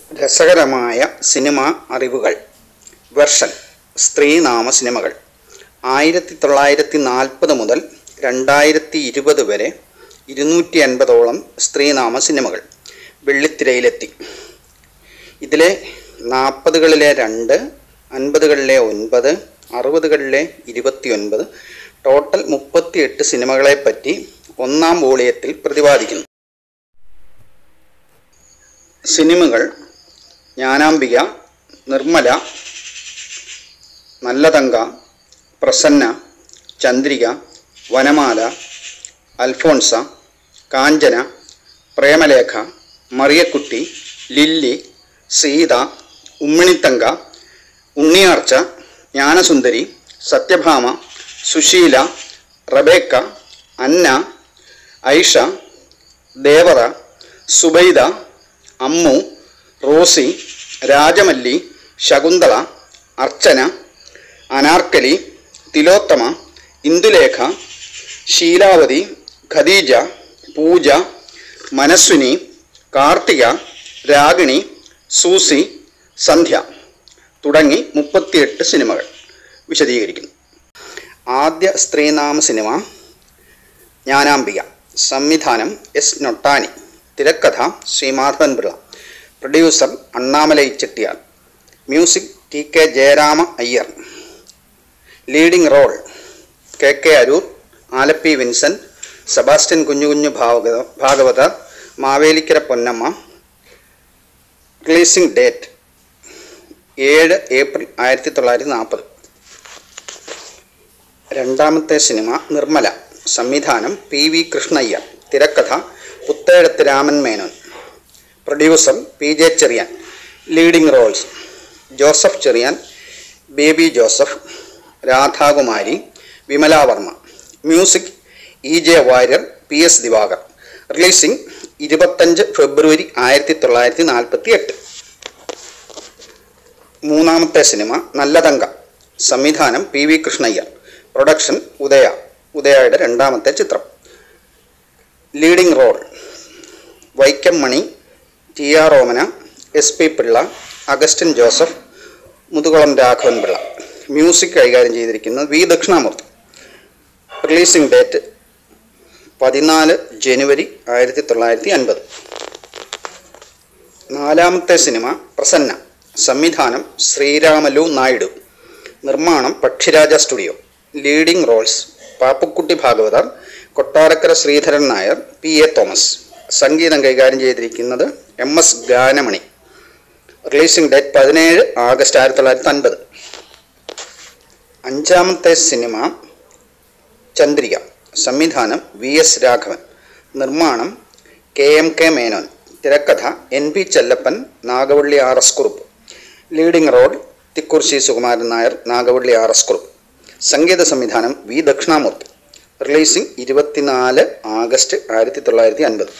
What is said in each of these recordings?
രസകരമായ സിനിമ അറിവുകൾ വെർഷൻ സ്ത്രീനാമ സിനിമകൾ ആയിരത്തി തൊള്ളായിരത്തി നാൽപ്പത് മുതൽ രണ്ടായിരത്തി ഇരുപത് വരെ ഇരുന്നൂറ്റി അൻപതോളം സ്ത്രീനാമ സിനിമകൾ വെള്ളിത്തിരയിലെത്തി ഇതിലെ നാൽപ്പതുകളിലെ രണ്ട് അൻപതുകളിലെ ഒൻപത് അറുപതുകളിലെ ഇരുപത്തിയൊൻപത് ടോട്ടൽ മുപ്പത്തിയെട്ട് സിനിമകളെപ്പറ്റി ഒന്നാം വോളിയത്തിൽ പ്രതിപാദിക്കുന്നു സിനിമകൾ Gnanambika Nirmala Nallathanka Prasanna Chandrika Vanamala Alphonsa Kanchana Premalekha Mariyakutty Lilly Seetha Umminithanka Unniyarcha Jnanasundari Sathyabhama Susheela Rebecca Anna Aisha Devara Subaida Ammu Rosie Rajamalli Shakuntala Archana Anarkali Thilothama Indulekha Sheelavathi Khadeeja Pooja Manaswini Karthika Ragini Susie Sandhya തുടങ്ങി മുപ്പത്തിയെട്ട് സിനിമകൾ വിശദീകരിക്കുന്നു ആദ്യ സ്ത്രീനാമ സിനിമ ജ്ഞാനാംബിക സംവിധാനം എസ് നൊട്ടാനി തിരക്കഥ Sreemadhavan Pillai producer Annamalai Chettiar music T K Jayarama Iyer leading role K K Aroor Alleppey Vincent Sebastian Kunju Kunju Bhagavatha Bhagavathar Mavelikkara Ponnamma releasing date ഏഴ് ഏപ്രിൽ ആയിരത്തി തൊള്ളായിരത്തി നാൽപ്പത് രണ്ടാമത്തെ സിനിമ നിർമ്മല സംവിധാനം പി വി കൃഷ്ണയ്യ തിരക്കഥ Puthezhath Raman Menon producer P J Cherian leading roles Joseph Cherian Baby Joseph Radhakumari Vimala Varma music E J Warrier P S Divakar releasing ഇരുപത്തഞ്ച് ഫെബ്രുവരി ആയിരത്തി തൊള്ളായിരത്തി നാൽപ്പത്തി എട്ട് മൂന്നാമത്തെ സിനിമ നല്ലതങ്ക സംവിധാനം P V Krishnaiyer production Udaya ഉദയയുടെ രണ്ടാമത്തെ ചിത്രം leading role Vaikom Mani T R Omana S P Pillai Augustine Joseph Muthukulam Raghavan Pillai music കൈകാര്യം ചെയ്തിരിക്കുന്നത് വി ദക്ഷിണാമൂർത്തി റിലീസിംഗ് ഡേറ്റ് പതിനാല് ജനുവരി ആയിരത്തി തൊള്ളായിരത്തി അൻപത് നാലാമത്തെ സിനിമ പ്രസന്ന സംവിധാനം ശ്രീരാമലു നായിഡു നിർമ്മാണം Pakshiraja studio leading roles Pappukutty Bhagavathar Kottarakkara Sreedharan Nair P A Thomas സംഗീതം കൈകാര്യം ചെയ്തിരിക്കുന്നത് M S Ganamani releasing date പതിനേഴ് ആഗസ്റ്റ് ആയിരത്തി തൊള്ളായിരത്തി അൻപത് അഞ്ചാമത്തെ സിനിമ ചന്ദ്രിക സംവിധാനം വി എസ് രാഘവൻ നിർമ്മാണം കെ എം കെ മേനോൻ തിരക്കഥ N P Chellappan Nagavally R S Kurup leading role Thikkurissy Sukumaran Nair Nagavally R S Kurup സംഗീത സംവിധാനം വി ദക്ഷിണാമൂർത്തി റിലീസിംഗ് ഇരുപത്തിനാല് ആഗസ്റ്റ് ആയിരത്തി തൊള്ളായിരത്തി അൻപത്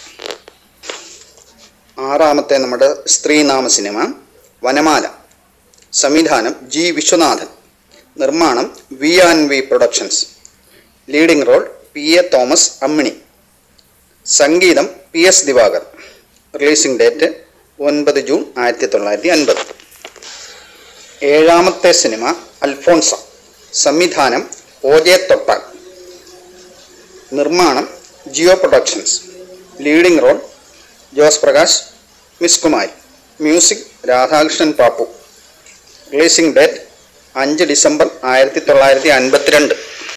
ആറാമത്തെ നമ്മുടെ സ്ത്രീനാമ സിനിമ വനമാല സംവിധാനം ജി വിശ്വനാഥൻ നിർമ്മാണം V and V productions leading role P A Thomas Ammini സംഗീതം P S Divakar releasing date ഒൻപത് ജൂൺ ആയിരത്തി തൊള്ളായിരത്തി അൻപത് ഏഴാമത്തെ സിനിമ അൽഫോൺസ സംവിധാനം ഒ ജെ തൊട്ടാൻ നിർമ്മാണം Geo productions leading role Jose Prakash miss Kumari music Radhakrishnan Pappu releasing date അഞ്ച് ഡിസംബർ ആയിരത്തി തൊള്ളായിരത്തി അൻപത്തിരണ്ട്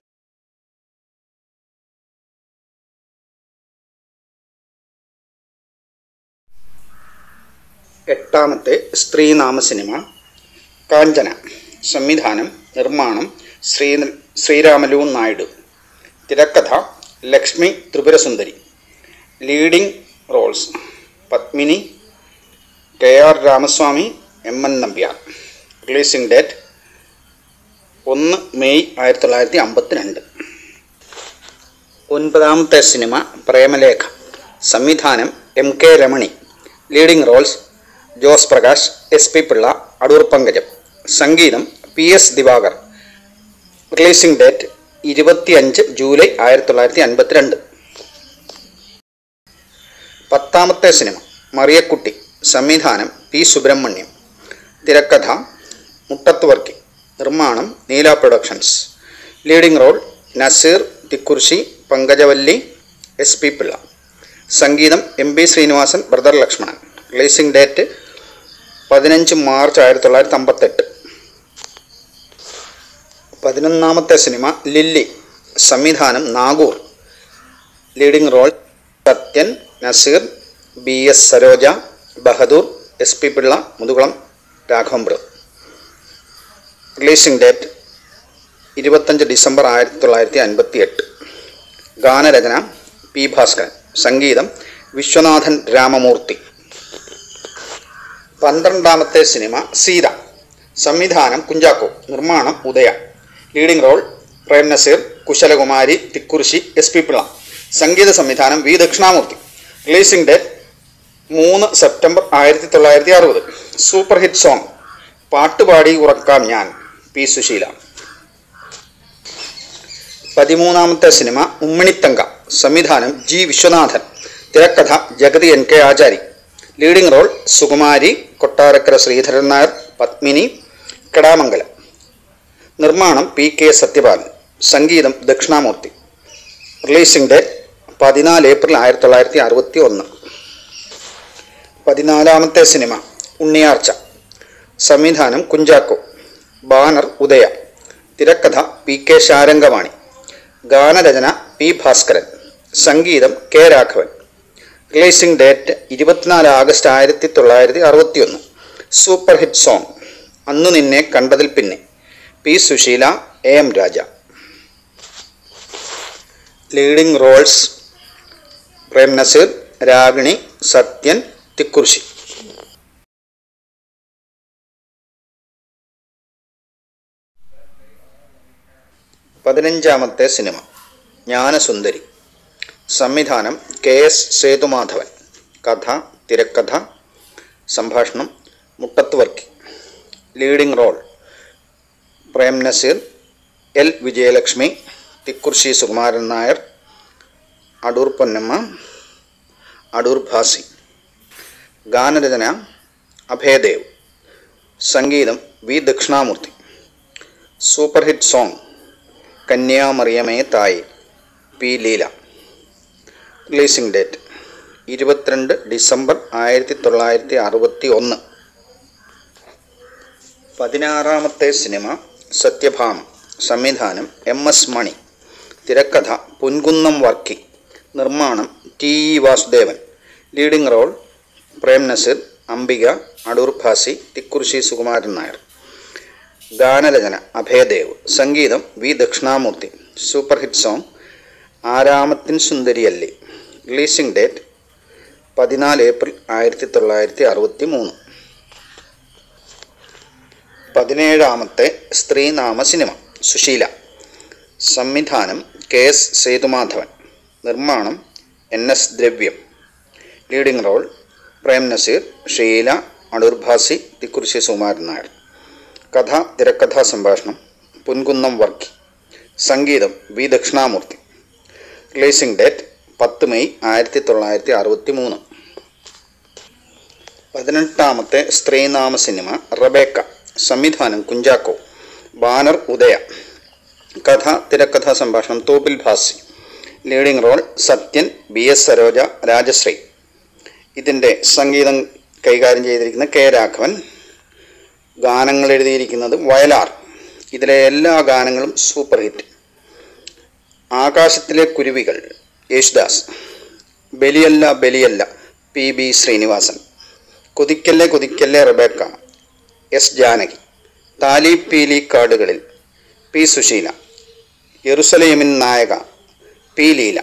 എട്ടാമത്തെ സ്ത്രീനാമ സിനിമ കാഞ്ചന സംവിധാനം നിർമ്മാണം ശ്രീ ശ്രീരാമലു നായിഡു തിരക്കഥ Lakshmi Tripurasundari leading roles Padmini K R Ramaswamy M N Nambiar releasing date ഒന്ന് മെയ് ആയിരത്തി തൊള്ളായിരത്തി അമ്പത്തിരണ്ട് ഒൻപതാമത്തെ സിനിമ പ്രേമലേഖ സംവിധാനം M K Ramani leading roles Jose Prakash S P Pillai Adoor Pankajam സംഗീതം P S Divakar releasing date ഇരുപത്തിയഞ്ച് ജൂലൈ ആയിരത്തി തൊള്ളായിരത്തി അൻപത്തിരണ്ട് പത്താമത്തെ സിനിമ മറിയക്കുട്ടി സംവിധാനം പി സുബ്രഹ്മണ്യം തിരക്കഥ മുട്ടത്ത് വർക്കി നിർമ്മാണം Neela productions leading role Nazir Thikkurissy Pankajavalli S P Pillai സംഗീതം M B Sreenivasan brother Lakshmanan releasing date പതിനഞ്ച് മാർച്ച് ആയിരത്തി തൊള്ളായിരത്തി അമ്പത്തെട്ട് പതിനൊന്നാമത്തെ സിനിമ ലില്ലി സംവിധാനം Nagoor leading role Sathyan Nazir B S Saroja Bahadur S P Pillai Muthukulam രാഘവംബ്ര റിലീസിംഗ് ഡേറ്റ് ഇരുപത്തഞ്ച് ഡിസംബർ ആയിരത്തി തൊള്ളായിരത്തി അൻപത്തി എട്ട് ഗാനരചന പി ഭാസ്കരൻ സംഗീതം വിശ്വനാഥൻ രാമമൂർത്തി പന്ത്രണ്ടാമത്തെ സിനിമ സീത സംവിധാനം കുഞ്ചാക്കോ നിർമ്മാണം Udaya leading role Prem Nazir Kushalakumari Thikkurissy S P Pillai സംഗീത സംവിധാനം വി ദക്ഷിണാമൂർത്തി റിലീസിംഗ് ഡേറ്റ് മൂന്ന് സെപ്റ്റംബർ ആയിരത്തി തൊള്ളായിരത്തി അറുപത് സൂപ്പർ ഹിറ്റ് സോങ് പാട്ടുപാടി ഉറക്കാം ഞാൻ പി സുശീല പതിമൂന്നാമത്തെ സിനിമ ഉമ്മണിത്തങ്ക സംവിധാനം ജി വിശ്വനാഥൻ തിരക്കഥ Jagathy N K Achari leading role Sukumari Kottarakkara Sreedharan Nair Padmini Kadamangalam നിർമ്മാണം പി കെ സത്യപാലൻ സംഗീതം ദക്ഷിണാമൂർത്തി റിലീസിംഗ് ഡേറ്റ് പതിനാല് ഏപ്രിൽ ആയിരത്തി തൊള്ളായിരത്തി അറുപത്തി ഒന്ന് പതിനാലാമത്തെ സിനിമ ഉണ്ണിയാർച്ച സംവിധാനം കുഞ്ചാക്കോ ബാനർ ഉദയ തിരക്കഥ പി കെ ശാരംഗവാണി ഗാനരചന പി ഭാസ്കരൻ സംഗീതം കെ രാഘവൻ റിലീസിംഗ് ഡേറ്റ് ഇരുപത്തിനാല് ആഗസ്റ്റ് ആയിരത്തി തൊള്ളായിരത്തി അറുപത്തി ഒന്ന് സൂപ്പർ ഹിറ്റ് സോങ് അന്നു നിന്നെ കണ്ടതിൽ പിന്നെ P Susheela A M Raja leading roles Prem Nazir Ragini Sathyan Thikkurissy പതിനഞ്ചാമത്തെ സിനിമ ജ്ഞാനസുന്ദരി സംവിധാനം കെ എസ് സേതുമാധവൻ കഥ തിരക്കഥ സംഭാഷണം Muttathu Varkey leading role Prem Nazir L Vijayalakshmi Thikkurissy Sukumaran Nair Adoor Ponnamma Adoor Bhasi ഗാനരചന അഭയദേവ് സംഗീതം V Dakshinamoorthy super hit song കന്യാമറിയമേ തായി പി ലീല റിലീസിംഗ് ഡേറ്റ് ഇരുപത്തിരണ്ട് ഡിസംബർ ആയിരത്തി തൊള്ളായിരത്തി അറുപത്തി ഒന്ന് പതിനാറാമത്തെ സിനിമ സത്യഭാമ സംവിധാനം എം എസ് മണി തിരക്കഥ പൊൻകുന്നം വർക്കി നിർമ്മാണം T E Vasudevan leading role Prem Nazir Ambika Adoor Bhasi Thikkurissy Sukumaran Nair ഗാനരചന അഭയദേവ് സംഗീതം V Dakshinamoorthy super hit song ആരാമത്തിൻ സുന്ദരിയല്ലേ റിലീസിംഗ് ഡേറ്റ് പതിനാല് ഏപ്രിൽ ആയിരത്തി തൊള്ളായിരത്തി അറുപത്തി മൂന്ന് പതിനേഴാമത്തെ സ്ത്രീനാമ സിനിമ സുശീല സംവിധാനം കെ എസ് സേതുമാധവൻ നിർമ്മാണം N S Dravyam leading role Prem Nazir Sheela Adoor Bhasi Thikkurissy Sukumaran Nair കഥ തിരക്കഥാ സംഭാഷണം പുൻകുന്നം വർക്കി സംഗീതം വി ദക്ഷിണാമൂർത്തി റിലീസിംഗ് ഡേറ്റ് പത്ത് മെയ് ആയിരത്തി തൊള്ളായിരത്തി അറുപത്തി മൂന്ന് പതിനെട്ടാമത്തെ സ്ത്രീനാമ സിനിമ റബേക്ക സംവിധാനം കുഞ്ചാക്കോ ബാനർ ഉദയ കഥ തിരക്കഥാ സംഭാഷണം Thoppil Bhasi leading role Sathyan B S Saroja Rajasree ഇതിൻ്റെ സംഗീതം കൈകാര്യം ചെയ്തിരിക്കുന്ന കെ രാഘവൻ ഗാനങ്ങൾ എഴുതിയിരിക്കുന്നത് വയലാർ ഇതിലെ എല്ലാ ഗാനങ്ങളും സൂപ്പർ ഹിറ്റ് ആകാശത്തിലെ കുരുവികൾ യേശുദാസ് ബലിയല്ല ബലിയല്ല പി ബി ശ്രീനിവാസൻ കൊതിക്കല്ലേ കൊതിക്കല്ലേ റബേക്ക എസ് ജാനകി താലി പീലി കാടുകളിൽ പി സുശീല യെറുസലേമിൻ നായക പി ലീല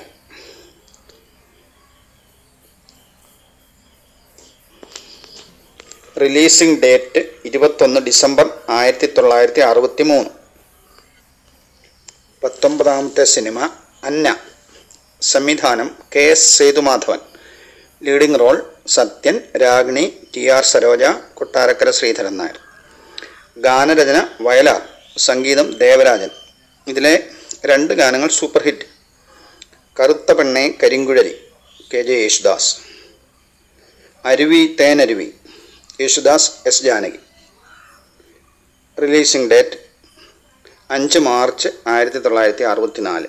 റിലീസിംഗ് ഡേറ്റ് ഇരുപത്തൊന്ന് ഡിസംബർ ആയിരത്തി തൊള്ളായിരത്തി അറുപത്തി മൂന്ന് പത്തൊമ്പതാമത്തെ സിനിമ അന്ന സംവിധാനം K S Sethumadhavan leading role Sathyan Ragini T R Saroja Kottarakkara Sreedharan Nair ഗാനരചന വയലാർ സംഗീതം ദേവരാജൻ ഇതിലെ രണ്ട് ഗാനങ്ങൾ സൂപ്പർ ഹിറ്റ് കറുത്ത പെണ്ണെ കരിങ്കുഴലി കെ ജെ യേശുദാസ് അരുവി തേനരുവി Yesudas S Janaki releasing date അഞ്ച് മാർച്ച് ആയിരത്തി തൊള്ളായിരത്തി അറുപത്തി നാല്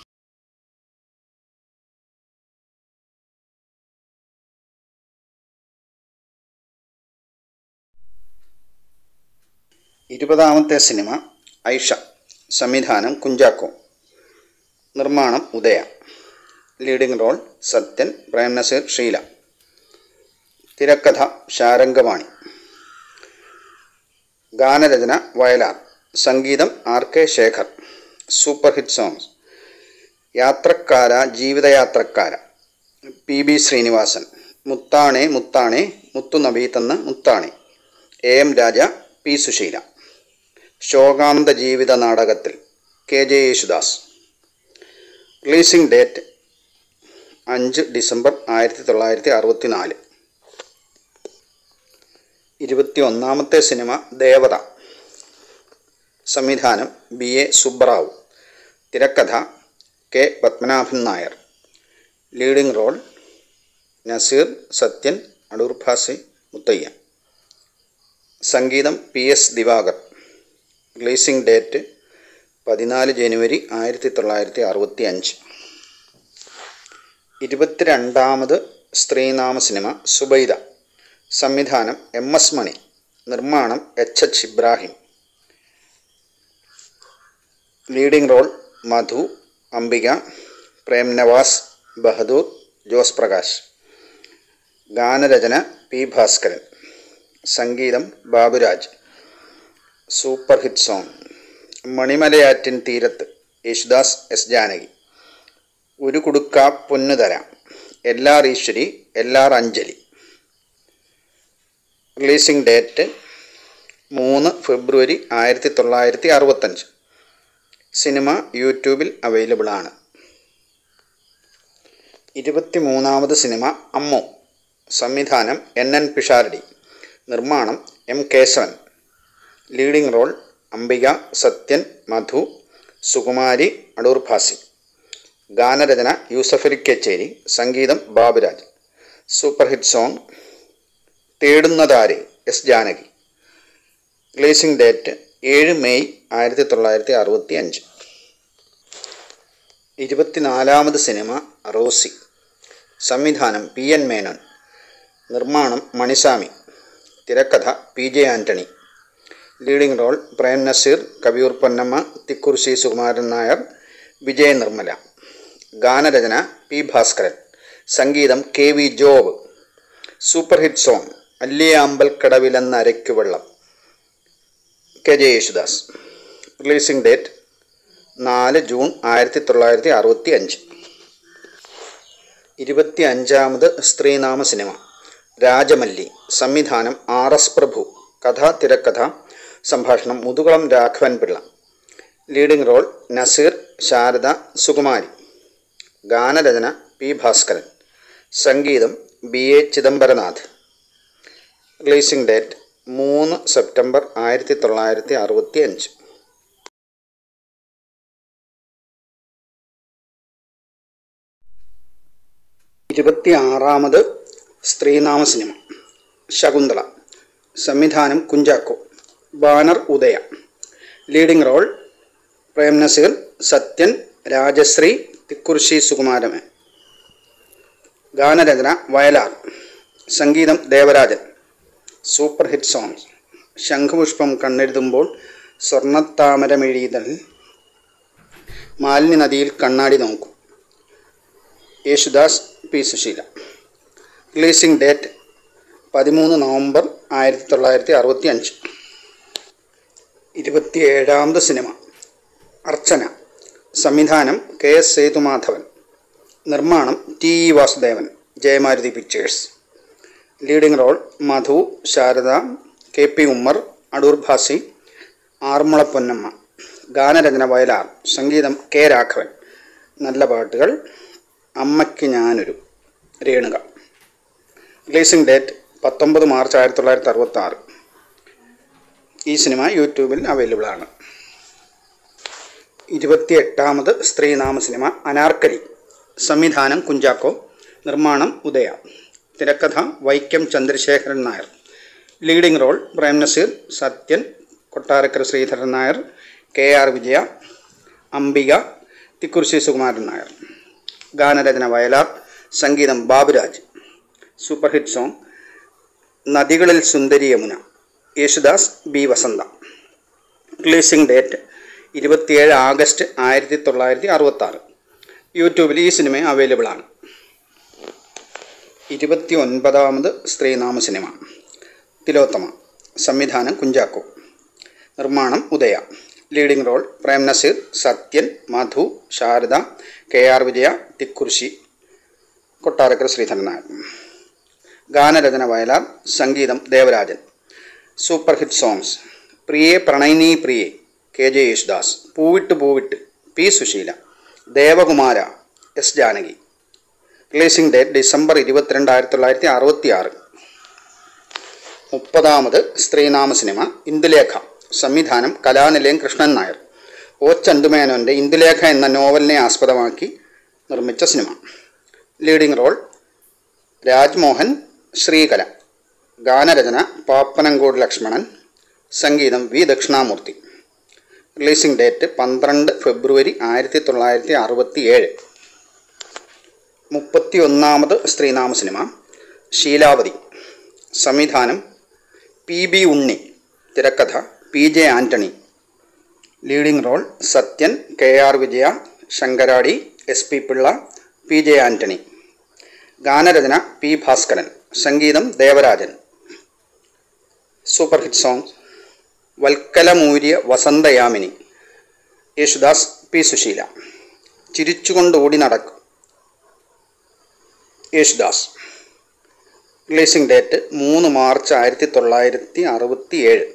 ഇരുപതാമത്തെ സിനിമ ഐഷ സംവിധാനം കുഞ്ചാക്കോ നിർമ്മാണം ഉദയ ലീഡിംഗ് റോൾ സത്യൻ പ്രേംനസീർ ഷീല തിരക്കഥ ശാരംഗവാണി ഗാനരചന വയലാർ സംഗീതം R K Shekhar super hit songs യാത്രക്കാര ജീവിതയാത്രക്കാര പി ബി ശ്രീനിവാസൻ മുത്താണേ മുത്താണേ മുത്തു നബീത്തെന്ന് മുത്താണേ A M Raja P Susheela ശോകാന്ത ജീവിത നാടകത്തിൽ K J Yesudas releasing date അഞ്ച് ഡിസംബർ ആയിരത്തി തൊള്ളായിരത്തി അറുപത്തി നാല് ഇരുപത്തി ഒന്നാമത്തെ സിനിമ ദേവത സംവിധാനം ബി എ സുബ്രാവ് തിരക്കഥ K Padmanabhan Nair leading role Nazir Sathyan Adoor Bhasi Muthayya സംഗീതം P S Divakar releasing date പതിനാല് ജനുവരി ആയിരത്തി തൊള്ളായിരത്തി അറുപത്തി അഞ്ച് ഇരുപത്തിരണ്ടാമത് സ്ത്രീനാമ സിനിമ സുബൈദ സംവിധാനം എം എസ് മണി നിർമ്മാണം H H Ibrahim leading role Madhu Ambika Prem Nawaz Bahadur Jose Prakash ഗാനരചന പി ഭാസ്കരൻ സംഗീതം ബാബുരാജ് സൂപ്പർ ഹിറ്റ് സോങ് മണിമലയാറ്റിൻ തീരത്ത് യേശുദാസ് എസ് ജാനകി ഒരു കുടുക്ക പൊന്നു തരാം എല്ലാർ ഈശ്വരി എല്ലാർ അഞ്ജലി റിലീസിംഗ് ഡേറ്റ് മൂന്ന് ഫെബ്രുവരി ആയിരത്തി തൊള്ളായിരത്തി അറുപത്തഞ്ച് സിനിമ യൂട്യൂബിൽ അവൈലബിൾ ആണ് ഇരുപത്തി മൂന്നാമത് സിനിമ അമ്മു സംവിധാനം എൻ എൻ പിഷാരടി നിർമ്മാണം M Kesavan leading role Ambika Sathyan Madhu Sukumari Adoor Bhasi ഗാനരചന യൂസഫലി കച്ചേരി സംഗീതം ബാബുരാജ് സൂപ്പർ ഹിറ്റ് സോങ് തേടുന്നതാരെ എസ് ജാനകി റിലീസിംഗ് ഡേറ്റ് ഏഴ് മെയ് ആയിരത്തി തൊള്ളായിരത്തി അറുപത്തി അഞ്ച് ഇരുപത്തിനാലാമത് സിനിമ റോസി സംവിധാനം പി എൻ മേനോൻ നിർമ്മാണം മണിസ്വാമി തിരക്കഥ P J Antony leading role Prem Nazir Kaviyoor Ponnamma Thikkurissy Sukumaran Nair Vijaya Nirmala ഗാനരചന പി ഭാസ്കരൻ സംഗീതം K V Job super hit song അല്ലിയാമ്പൽ കടവിലെന്ന അരയ്ക്കു വെള്ളം K J Yesudas releasing date നാല് ജൂൺ ആയിരത്തി തൊള്ളായിരത്തി അറുപത്തി അഞ്ച് ഇരുപത്തി അഞ്ചാമത് സ്ത്രീനാമ സിനിമ രാജമല്ലി സംവിധാനം ആർ എസ് പ്രഭു കഥ തിരക്കഥ സംഭാഷണം മുതുകുളം രാഘവൻ പിള്ള ലീഡിംഗ് റോൾ നസീർ ശാരദ സുകുമാരി ഗാനരചന പി ഭാസ്കരൻ സംഗീതം B A Chidambaranath releasing date മൂന്ന് സെപ്റ്റംബർ ആയിരത്തി തൊള്ളായിരത്തി അറുപത്തി അഞ്ച് ഇരുപത്തി ആറാമത് സ്ത്രീനാമ സിനിമ ശകുന്തള സംവിധാനം Kunchacko banner Udaya leading role Prem Nazir Sathyan Rajasree Thikkurissy Sukumaran ഗാനരചന വയലാർ സംഗീതം ദേവരാജൻ സൂപ്പർ ഹിറ്റ് സോങ്സ് ശംഖുപുഷ്പം കണ്ണെഴുതുമ്പോൾ സ്വർണ്ണത്താമരമെഴുതൽ മാലിന്യ നദിയിൽ കണ്ണാടി നോക്കും Yesudas P Susheela releasing date പതിമൂന്ന് നവംബർ ആയിരത്തി തൊള്ളായിരത്തി അറുപത്തി അഞ്ച് ഇരുപത്തിയേഴാമത് സിനിമ അർച്ചന സംവിധാനം കെ എസ് സേതുമാധവൻ നിർമ്മാണം T E Vasudevan Jayamaruthi pictures leading role Madhu Sarada K P Ummer Adoor Bhasi Aranmula Ponnamma ഗാനരചന വയലാർ സംഗീതം കെ രാഘവൻ നല്ല പാട്ടുകൾ അമ്മയ്ക്ക് ഞാനൊരു രേണുക റിലീസിംഗ് ഡേറ്റ് പത്തൊമ്പത് മാർച്ച് ആയിരത്തി തൊള്ളായിരത്തി അറുപത്തി ആറ് ഈ സിനിമ യൂട്യൂബിൽ അവൈലബിൾ ആണ് ഇരുപത്തി എട്ടാമത് സ്ത്രീനാമ സിനിമ അനാർക്കലി സംവിധാനം കുഞ്ചാക്കോ നിർമ്മാണം ഉദയ തിരക്കഥ Vaikom Chandrasekharan Nair leading role Prem Nazir Sathyan Kottarakkara Sreedharan Nair K R Vijaya Ambika Thikkurissy Sukumaran Nair ഗാനരചന വയലാർ സംഗീതം ബാബുരാജ് സൂപ്പർ ഹിറ്റ് സോങ് നദികളിൽ സുന്ദരി Yamuna Yesudas B Vasantha releasing date ഇരുപത്തിയേഴ് ആഗസ്റ്റ് ആയിരത്തി തൊള്ളായിരത്തി അറുപത്താറ് യൂട്യൂബിൽ ഈ സിനിമ അവൈലബിൾ ആണ് ഇരുപത്തി ഒൻപതാമത് സ്ത്രീനാമ സിനിമ തിലോത്തമ സംവിധാനം കുഞ്ചാക്കോ നിർമ്മാണം Udaya leading role Prem Nazir Sathyan Madhu Sarada K R Vijaya Thikkurissy Kottarakkara Sreedharan Nair ഗാനരചന വയലാർ സംഗീതം ദേവരാജൻ സൂപ്പർ ഹിറ്റ് സോങ്സ് പ്രിയേ പ്രണയിനി പ്രിയേ കെ ജെ യേശുദാസ് പൂവിട്ട് പൂവിട്ട് പി സുശീല ദേവകുമാര S Janaki releasing date December ഇരുപത്തിരണ്ട് ആയിരത്തി തൊള്ളായിരത്തി അറുപത്തി ആറ് മുപ്പതാമത് സ്ത്രീനാമ സിനിമ ഇന്ദുലേഖ സംവിധാനം കലാനിലയം കൃഷ്ണൻ നായർ ഒ ചന്തുമേനോൻ്റെ ഇന്ദുലേഖ എന്ന നോവലിനെ ആസ്പദമാക്കി നിർമ്മിച്ച cinema leading role Rajmohan Sreekala ഗാനരചന പാപ്പനങ്കോട് ലക്ഷ്മണൻ സംഗീതം വി ദക്ഷിണാമൂർത്തി റിലീസിംഗ് ഡേറ്റ് പന്ത്രണ്ട് ഫെബ്രുവരി ആയിരത്തി തൊള്ളായിരത്തി അറുപത്തി ഏഴ് മുപ്പത്തി ഒന്നാമത് സ്ത്രീനാമ സിനിമ ശീലാവതി സംവിധാനം പി ബി ഉണ്ണി തിരക്കഥ P J Antony leading role Sathyan K R Vijaya Sankaradi S P Pillai P J Antony ഗാനരചന പി ഭാസ്കരൻ സംഗീതം ദേവരാജൻ സൂപ്പർ ഹിറ്റ് സോങ് വൽക്കലമൂര്യ വസന്തയാമിനി യേശുദാസ് പി സുശീല ചിരിച്ചുകൊണ്ട് ഓടി നടക്കും യേശുദാസ് റിലീസിംഗ് ഡേറ്റ് മൂന്ന് മാർച്ച് ആയിരത്തി തൊള്ളായിരത്തി അറുപത്തി ഏഴ്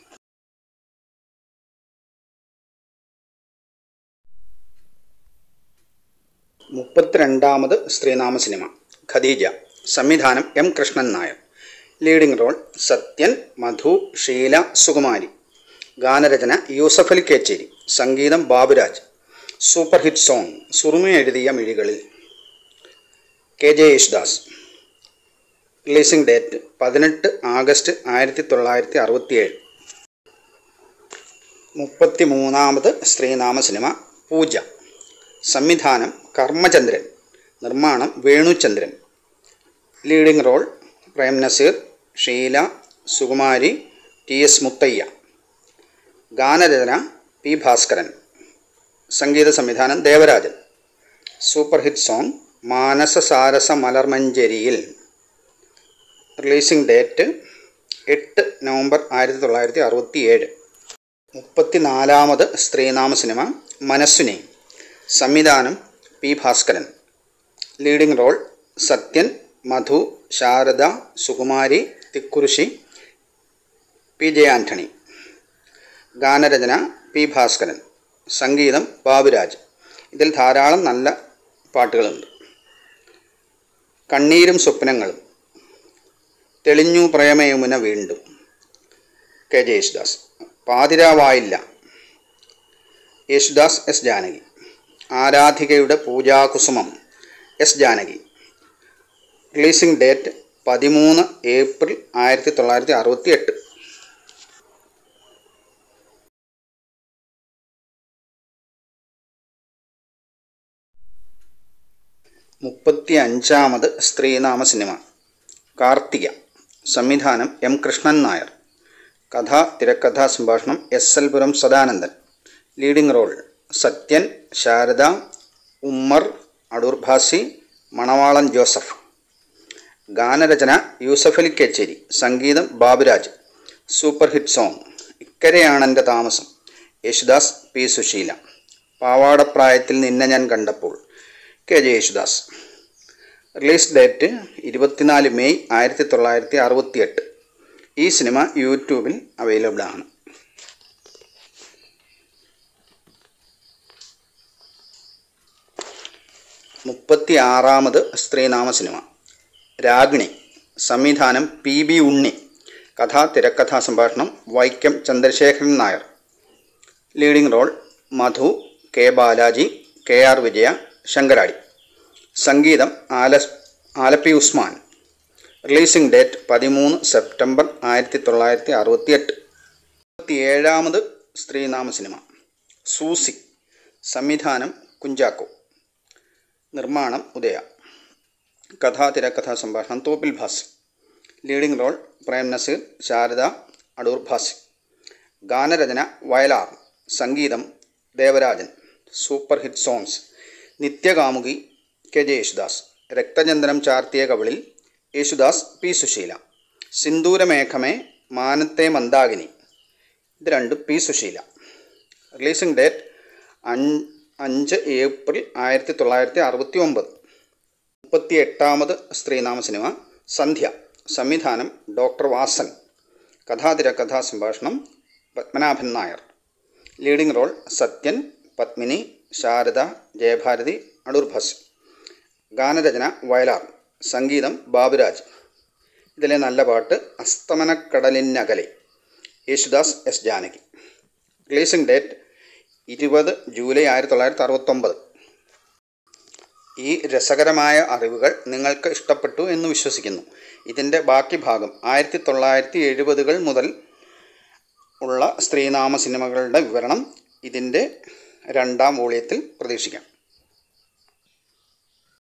മുപ്പത്തിരണ്ടാമത് സ്ത്രീനാമ സിനിമ ഖദീജ സംവിധാനം M Krishnan Nair leading role Sathyan Madhu Sheela Sukumari ഗാനരചന യൂസഫ് അലി കേച്ചേരി സംഗീതം ബാബുരാജ് സൂപ്പർ ഹിറ്റ് സോങ് സുറുമ എഴുതിയ മിഴികളിൽ K J Yesudas releasing date പതിനെട്ട് ആഗസ്റ്റ് ആയിരത്തി തൊള്ളായിരത്തി അറുപത്തിയേഴ് മുപ്പത്തി മൂന്നാമത് സ്ത്രീനാമ സിനിമ പൂജ സംവിധാനം കർമ്മചന്ദ്രൻ നിർമ്മാണം Venuchandran leading role Prem Nazir Sheela Sukumari T S Muthayya ഗാനരചന പി ഭാസ്കരൻ സംഗീത സംവിധാനം ദേവരാജൻ സൂപ്പർ ഹിറ്റ് സോങ് മാനസ സാരസ മലർമഞ്ചേരിയിൽ റിലീസിംഗ് ഡേറ്റ് എട്ട് നവംബർ ആയിരത്തി തൊള്ളായിരത്തി അറുപത്തി ഏഴ് മുപ്പത്തിനാലാമത് സ്ത്രീനാമ സിനിമ മനസ്സുനി സംവിധാനം P Bhaskaran leading role Sathyan Madhu Sarada Sukumari Thikkurissy P J Antony ഗാനരചന പി ഭാസ്കരൻ സംഗീതം ബാബുരാജ് ഇതിൽ ധാരാളം നല്ല പാട്ടുകളുണ്ട് കണ്ണീരും സ്വപ്നങ്ങളും തെളിഞ്ഞു പ്രേമയമുന വീണ്ടും കെ ജെ യേശുദാസ് പാതിരാവായില്ല യേശുദാസ് എസ് ജാനകി ആരാധികയുടെ പൂജാകുസുമം എസ് ജാനകി റിലീസിംഗ് ഡേറ്റ് പതിമൂന്ന് ഏപ്രിൽ ആയിരത്തി തൊള്ളായിരത്തി അറുപത്തി എട്ട് മുപ്പത്തി അഞ്ചാമത് സ്ത്രീനാമ സിനിമ കാർത്തിക സംവിധാനം എം കൃഷ്ണൻ നായർ കഥ തിരക്കഥാ സംഭാഷണം S L Puram Sadanandan leading role Sathyan Sarada Ummer Adoor Bhasi Manavalan Joseph ഗാനരചന യൂസഫ് അലി കേച്ചേരി സംഗീതം ബാബുരാജ് സൂപ്പർ ഹിറ്റ് സോങ് ഇക്കരെയാണെൻ്റെ താമസം യേശുദാസ് പി സുശീല പാവാടപ്രായത്തിൽ നിന്നെ ഞാൻ കണ്ടപ്പോൾ K J Yesudas release date ഇരുപത്തിനാല് മെയ് ആയിരത്തി തൊള്ളായിരത്തി അറുപത്തി എട്ട് ഈ സിനിമ യൂട്യൂബിൽ അവൈലബിൾ ആണ് മുപ്പത്തി ആറാമത് സ്ത്രീനാമ സിനിമ രാഗിണി സംവിധാനം പി ബി ഉണ്ണി കഥാ തിരക്കഥാ സംഭാഷണം Vaikom Chandrasekharan Nair leading role Madhu K Balaji K R Vijaya Sankaradi സംഗീതം ആല ആലപ്പി ഉസ്മാൻ റിലീസിംഗ് ഡേറ്റ് പതിമൂന്ന് സെപ്റ്റംബർ ആയിരത്തി തൊള്ളായിരത്തി അറുപത്തി എട്ട് ഏഴാമത് സ്ത്രീനാമ സിനിമ സൂസി സംവിധാനം കുഞ്ചാക്കോ നിർമ്മാണം ഉദയ കഥാ തിരക്കഥാ സംഭാഷണം തോപ്പിൽ ഭാസി ലീഡിംഗ് റോൾ പ്രേം നസീർ ശാരദ അടൂർ ഭാസി ഗാനരചന വയലാർ സംഗീതം ദേവരാജൻ സൂപ്പർ ഹിറ്റ് സോങ്സ് നിത്യകാമുകി കെ ജെ യേശുദാസ് രക്തചന്ദനം ചാർത്തിയ കവിളിൽ യേശുദാസ് പി സുശീല സിന്ദൂരമേഘമേ മാനത്തെ മന്ദാകിനി ഇത് രണ്ട് പി സുശീല റിലീസിംഗ് ഡേറ്റ് അഞ്ച് ഏപ്രിൽ ആയിരത്തി തൊള്ളായിരത്തി അറുപത്തി ഒമ്പത് മുപ്പത്തി എട്ടാമത് സ്ത്രീനാമ സിനിമ സന്ധ്യ സംവിധാനം ഡോക്ടർ വാസൻ കഥാതിര കഥാസംഭാഷണം പത്മനാഭൻ നായർ ലീഡിംഗ് റോൾ സത്യൻ പത്മിനി ശാരദ ജയഭാരതി അടൂർ ഭസ് ഗാനരചന വയലാർ സംഗീതം ബാബുരാജ് ഇതിലെ നല്ല പാട്ട് അസ്തമനക്കടലിനകലെ Yesudas S Janaki releasing date ഇരുപത് ജൂലൈ ആയിരത്തി തൊള്ളായിരത്തി അറുപത്തൊമ്പത് ഈ രസകരമായ അറിവുകൾ നിങ്ങൾക്ക് ഇഷ്ടപ്പെട്ടു എന്ന് വിശ്വസിക്കുന്നു ഇതിൻ്റെ ബാക്കി ഭാഗം ആയിരത്തി തൊള്ളായിരത്തി എഴുപതുകൾ മുതൽ ഉള്ള സ്ത്രീനാമ സിനിമകളുടെ വിവരണം ഇതിൻ്റെ രണ്ടാം വോളിയത്തിൽ പ്രതീക്ഷിക്കാം